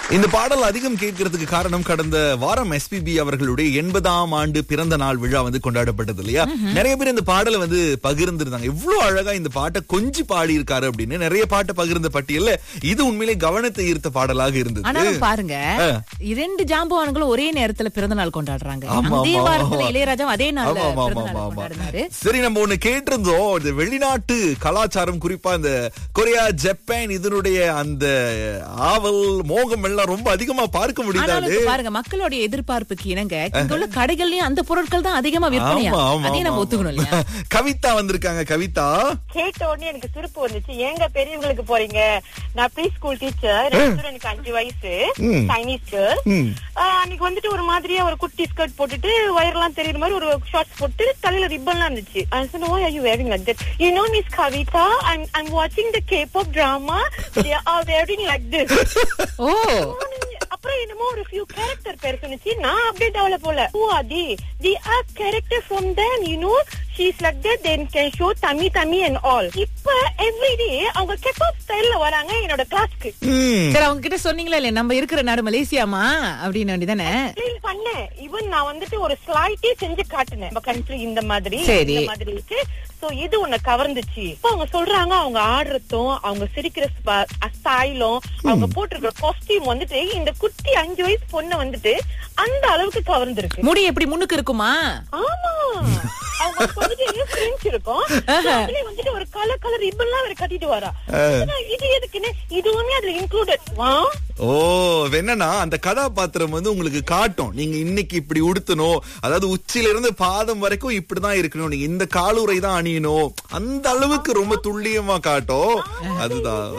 இந்த பாடல் அதிகம் கேட்கறதுக்கு காரணம் கடந்த வாரம் எஸ்பிபி அவர்களுடைய எண்பதாம் ஆண்டு பிறந்த நாள் விழா வந்து கொண்டாடப்பட்டது இல்லையா நிறைய பேர் இந்த பாடலை வந்து பகிர்ந்திருந்தாங்க இவ்வளவு அழகா இந்த பாட்டை கொஞ்சி பாடி இருக்காரு அப்படின்னு நிறைய பாட்டை பகிர்ந்த பட்டியல்ல இது உண்மையிலே கவனத்தை ஈர்த்த பாடலாக இருந்தது ஆனாலும் பாருங்க ஆ. இரண்டு ஜாம்பவான்களும் ஒரே நேரத்துல பிறந்த நாள் கொண்டாடுறாங்க ஆமா, அதே ஆமா, வாரத்துல ஆமா. இளையராஜா அதே நாள்ல ஆமா, ஆமா, பிறந்த ஆமா, நாள் ஆமா. கொண்டாடினாரு சரி நம்ம ஒண்ணு கேட்டிருந்தோம் இந்த வெளிநாட்டு கலாச்சாரம் குறிப்பா இந்த கொரியா ஜப்பான் இதனுடைய அந்த ஆவல் மோகம் எல்லாம் ரொம்ப அதிகமா பார்க்க ஆனாலும் முடியாது இப்ப பாருங்க மக்களுடைய எதிர்பார்ப்புக்கு இணங்க இங்க உள்ள கடைகள்லயும் அந்த பொருட்கள் தான் அதிகமா விற்பனையா ஆமா, ஆமா, அதையும் நம்ம ஆமா, ஒத்துக்கணும் இல்லையா ஆமா. கவிதா வந்திருக்காங்க கவிதா கேட்ட உடனே எனக்கு சிரிப்பு வந்துச்சு ஏங்க பெரியவங்களுக்கு போறீங்க நான் ப்ரீ ஸ்கூல் டீச்சர் எனக்கு அஞ்சு வயசு ம். சைனீஸ் கேர்ள் ம். அன்னைக்கு வந்துட்டு ஒரு மாதிரியா ஒரு குட்டி ஸ்கர்ட் போட்டுட்டு வயர்லாம் தெரியுற மாதிரி ஒரு ஷார்ட்ஸ் போட்டு தலையில ரிப்பன்லாம் இருந்துச்சு I said, why are you wearing like that? You know, Miss Kavita, I'm I'm watching the K-pop drama. They are wearing like this. ஓ அப்புறம் என்னமோ ஒரு ஃபியூ கேரக்டர் பேர் சொன்னுச்சு நான் அப்டேட் ஆகல போல ஓ அதி the R character from then you know she is like that then can show தமி தமி அண்ட் ஆல் இப்ப எவ்ரிடே அவங்க கெப்பாப் ஸ்டைல்ல வராங்க என்னோட கிளாஸ்க்கு ம். சரி அவங்க கிட்ட சொன்னீங்களா இல்ல நம்ம இருக்கிற நாடு மலேசியாமா அப்படின்னு வேண்டிதானே எக்ஸ்பிளைன் பண்ணேன் ஈவன் நான் வந்துட்டு ஒரு ஸ்லைட்டே செஞ்சு காட்டினேன் நம்ம கண்ட்ரி இந்த மாதிரி சரி. இந்த மாதிரி இருக்கு சோ இது உன்னை கவர்ந்துச்சு இப்ப அவங்க சொல்றாங்க அவங்க ஆடுறதும் அவங்க சிரிக்கிற ஸ்டைலும் அவங்க போட்டிருக்கிற காஸ்டியூம் வந்துட்டு இந்த குட்டி அஞ்சு வயசு பொண்ணை வந்துட்டு அந்த அளவுக்கு கவர்ந்துருக்கு முடி எப்படி முன்னுக்கு இருக்குமா ஆமா அவங்க வந்துட்டு ஃப்ரெண்ட்ஸ் இருக்கும் So, அதுலயே வந்துட்டு ஒரு கலர் கலர் ரிப்பன்லாம் அவர் கட்டிட்டு வரா ஆனா இது எதுக்குன்னு இதுவுமே அதுல இன்க்ளூடட் வா ஓ இது என்னன்னா அந்த கதாபாத்திரம் வந்து உங்களுக்கு காட்டும் நீங்க இன்னைக்கு இப்படி உடுத்தணும் அதாவது உச்சில இருந்து பாதம் வரைக்கும் இப்படிதான் இருக்கணும் நீங்க இந்த காலுரை தான் அணியணும் அந்த அளவுக்கு ரொம்ப துல்லியமா காட்டும் அதுதான்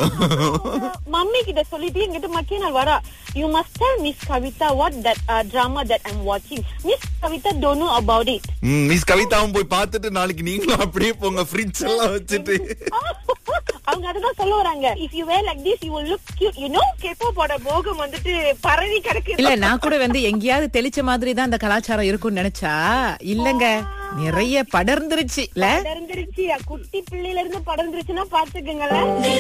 மம்மி கிட்ட சொல்லிட்டு எங்கிட்ட மக்கிய நாள் வரா you must tell miss Kavitha what that drama that I'm வாட்சிங் miss Kavitha don't know about it hmm, miss கவிதாவும் போய் பார்த்துட்டு நாளைக்கு நீங்களும் அப்படியே போங்க ஃப்ரிட்ஜ் எல்லாம் வச்சுட்டு அவங்க அதுதான் சொல்ல வராங்க if you wear like this you will look cute you know கேப்போட போகம் வந்துட்டு பரவி கிடக்கு இல்ல நான் கூட வந்து எங்கேயாவது தெளிச்ச மாதிரி தான் அந்த கலாச்சாரம் இருக்கும்னு நினைச்சா இல்லங்க நிறைய படர்ந்துருச்சு இல்ல படர்ந்துருச்சு குட்டி பிள்ளையில இருந்து படர்ந்துருச்சுன்னா பாத்துக்குங்களேன்